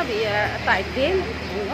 بقى بيقطع الديل ايوه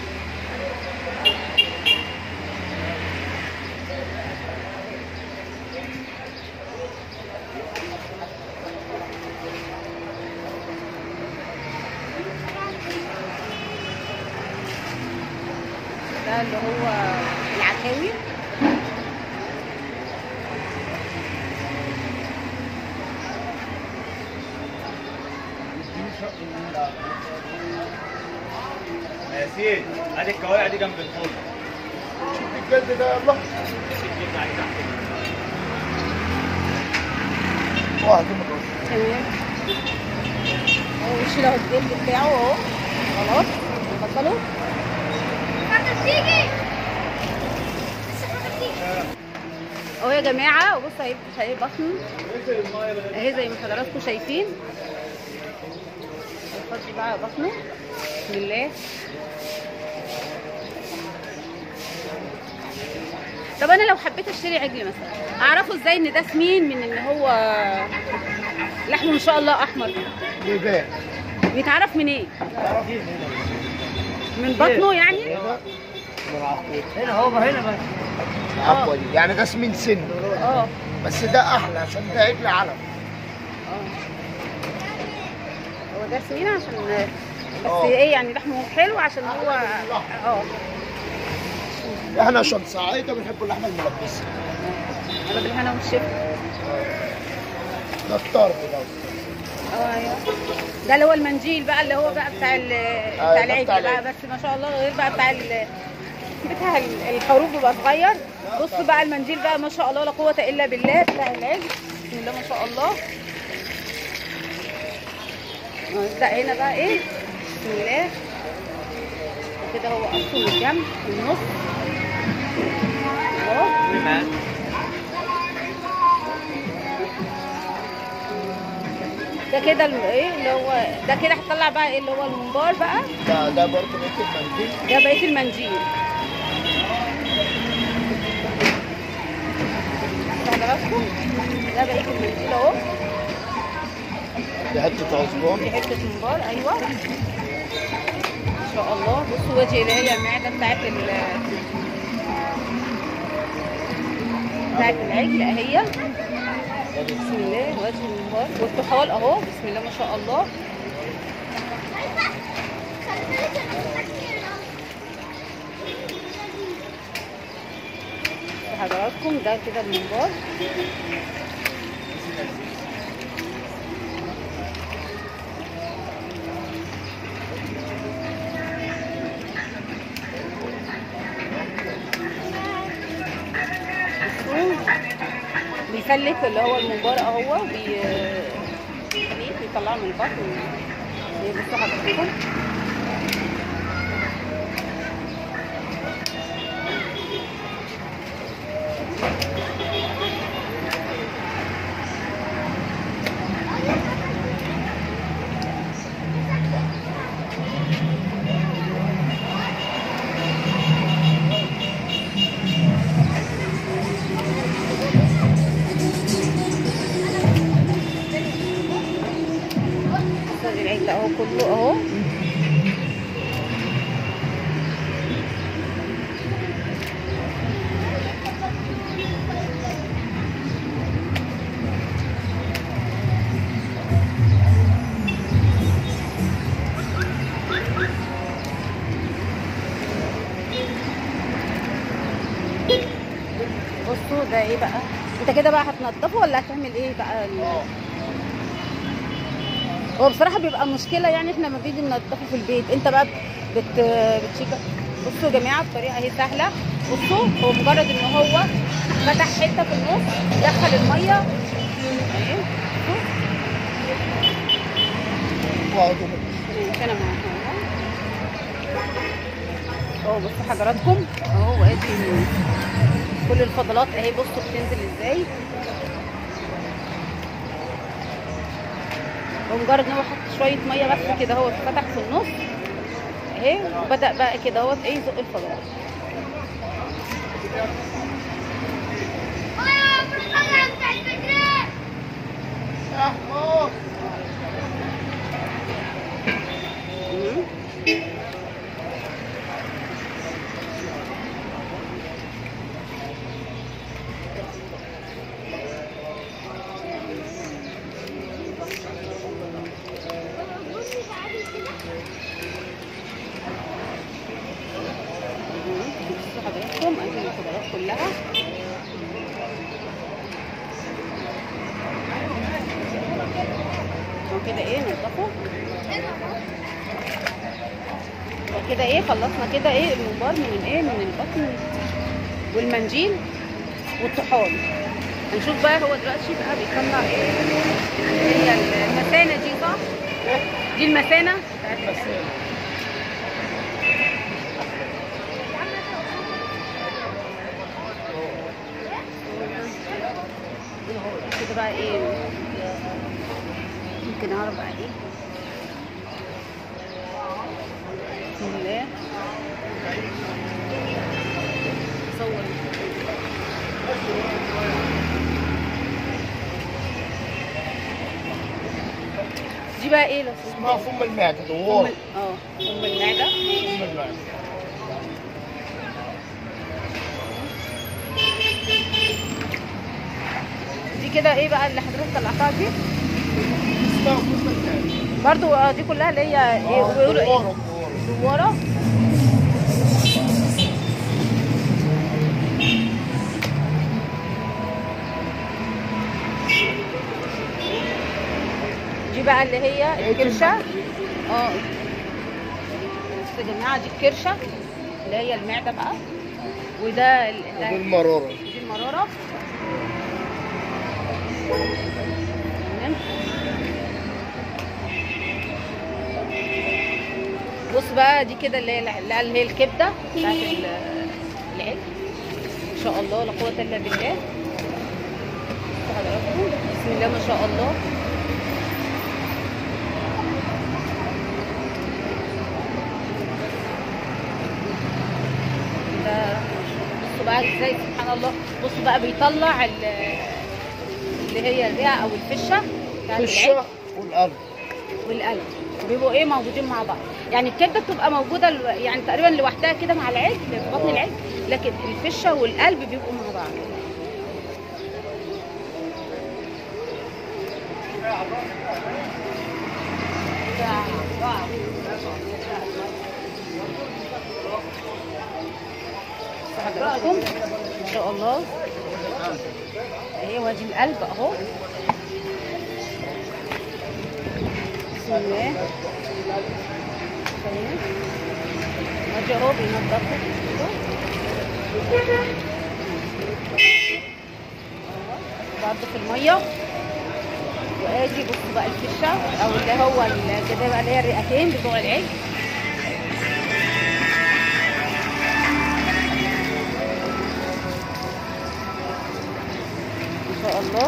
ده اللي هو العكاوي ياسين ادي الكوارع دي جنب الفرن الجلد ده يلا الجبنه عليه تحت واحد من الرز تمام اهو يشيل اهو الجلد بتاعه اهو خلاص اتفضلوا اهو يا جماعه بص اهي اهي بطن اهي زي ما حضراتكم شايفين نحط بقى بطنه بسم الله طب انا لو حبيت اشتري عجل مثلا اعرفه ازاي ان ده سمين من ان هو لحمه ان شاء الله احمر بيبان بيتعرف من ايه تعرفين من بطنه يعني هنا من العقيد هنا هو هنا بس العقوة دي يعني ده سمين سن اه بس ده احلى عشان ده عجل علف اه هو ده سمين عشان بس اه. ايه يعني لحمه حلو عشان هو اه احنا عشان صعيدة بنحب اللحمة الملبسة انا بالهنا والشفا ده الطرب ده اه ايوه ده اللي هو المنجيل بقى اللي هو بقى بتاع ال- بتاع ده العجل بتاع بقى العجل. بس ما شاء الله غير بقى بتاع ال بتاع ال- الخروف بيبقى صغير بصوا بقى المنجيل بقى ما شاء الله لا قوة الا بالله بتاع العجل بسم الله ما شاء الله نبدأ هنا بقى ايه بسم الله كده هو قصه من الجنب من النص اهو تمام ده كده الم- ايه اللي هو ده كده هتطلع بقى ايه اللي هو الممبار بقى ده ده برضه بيت المنديل ده بقيه المنجيل حضراتكم ده بقيه المنجيل اهو دي حتة عصبان دي حته ممبار ايوه ما شاء الله بصوا وجه اللي هي المعده بتاعت ال بتاعت العجل اهي بسم الله وجه الممبار والطحال اهو بسم الله ما شاء الله حضراتكم ده كده الممبار بصوا بيسلك اللي هو الممبار اهو بي بي- بيطلعه من البطن بصوا حضراتكم صدر العجل اهو كله اهو بصوا ده ايه بقى انت كده بقى هتنضفه ولا هتعمل ايه بقى ال- هو بصراحه بيبقى مشكله يعني احنا لما بنيجي ننضفه في البيت انت بقى بت بتشيك بصوا يا جماعه الطريقه اهي سهله بصوا هو مجرد ان هو فتح حته في النص دخل الميه اهي بصوا واخده مش انا معاها اهو بصوا حضراتكم اهو ادي كل الفضلات اهي بصوا بتنزل ازاي ومجرد ان هو حط شويه ميه بس كده هو اتفتح في النص اهي وبدا بقى كده هو ايه يزق الفضلات يا حمار تمام كلها وكده ايه نضفه وكده ايه خلصنا كده ايه الممبار من الايه من البطن والمنجيل والطحال هنشوف بقى هو دلوقتي بقى بيطلع ايه هي المثانه دي صح دي المثانه بتاعت المثانه كده بقى ايه ممكن اعرف بقى ايه بسم الله صور دي بقى ايه لو اسمها فم المعدة ام دوار ال- اه ام المعده فم المعدة دي كده ايه بقى اللي حضرتك طلعتها دي اسمها فم المعدة برضو اه دي كلها اللي هي ايه بيقولوا ايه دوار دوار دواره دي بقى اللي هي الكرشه اه بصوا يا جماعه دي الكرشه اللي هي المعده بقى وده ال- ده- بالمرارة دي المرارة تمام بص بقى دي كده اللي هي اللي هي الكبدة بتاعت ال- العجل ما شاء الله لا قوة إلا بالله بصوا حضراتكم بسم الله ما شاء الله ده بصوا بقى ازاي سبحان الله بصوا بقى بيطلع ال- اللي هي الرئه او الفشه بتاعت العجل الشة والقلب والقلب بيبقوا ايه موجودين مع بعض يعني الكبده بتبقى موجوده ال- يعني تقريبا لوحدها كده مع العجل في بطن العجل لكن الفشه والقلب بيبقوا مع بعض حضراتكم ان شاء الله اهي وادي القلب اهو بسم الله تمام وادي اهو بينضفوا برضه في الميه وادي بصوا بقى الفشه او اللي هو ال- كده بقى اللي هي الرئتين بتوع العجل ما شاء الله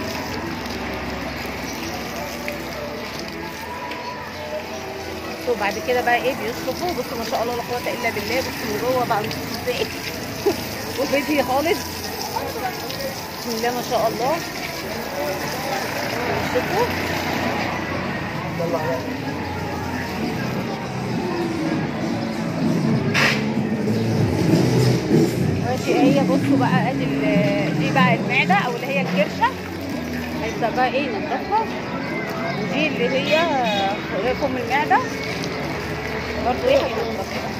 بصوا بعد كده بقى ايه بيصرفوا بصوا ما شاء الله لا قوه الا بالله بصوا من جوه بقى مش ازاي وفيديو خالص بسم الله ما شاء الله شوفوا ماشي هي بصوا بقى ادي ال- دي بقى المعده او اللي هي الكرشه هيبدا بقى ايه ننضفها ودي اللي هي هي فم المعده برضه ايه هينضفها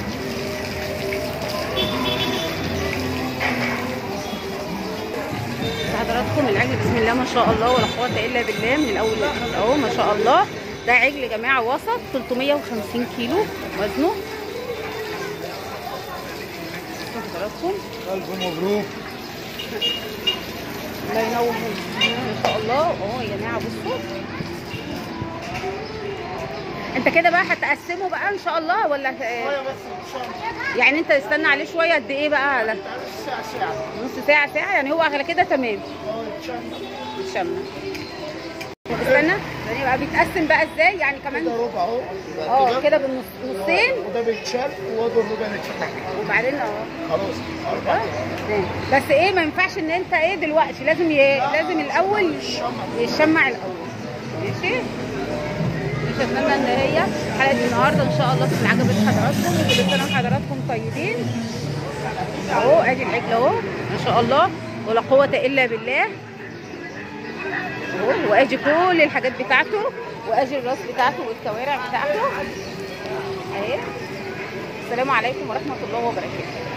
حضراتكم العجل بسم الله ما شاء الله ولا قوه الا بالله من الاول للاخر اهو ما شاء الله ده عجل يا جماعه وسط 350 كيلو وزنه حضراتكم ألف مبروك الله ينور ما شاء الله اهو يا جماعه بصوا انت كده بقى هتقسمه بقى ان شاء الله ولا شوية ه- بس إن شاء الله يعني انت تستنى عليه شويه قد ايه بقى على ساعة ساعة نص ساعه ساعه يعني هو على كده تمام اه إن شاء الله الشمه استنى يعني بقى بيتقسم بقى ازاي يعني كمان كده ربع أهو اه يبقى كده بالنصين وده بيتشال وده الربع بيتشال وبعدين اه خلاص أربعة تمام. بس ايه ما ينفعش ان انت ايه دلوقتي لازم ي... لازم الاول يشمع الاول ماشي مش اتمنى ان هي حلقه النهارده ان شاء الله تكون عجبت حضراتكم وكل سنه وحضراتكم طيبين اهو ادي العجل اهو ما شاء الله ولا قوه الا بالله اهو وادي كل الحاجات بتاعته وادي الراس بتاعته والكوارع بتاعته اهي السلام عليكم ورحمه الله وبركاته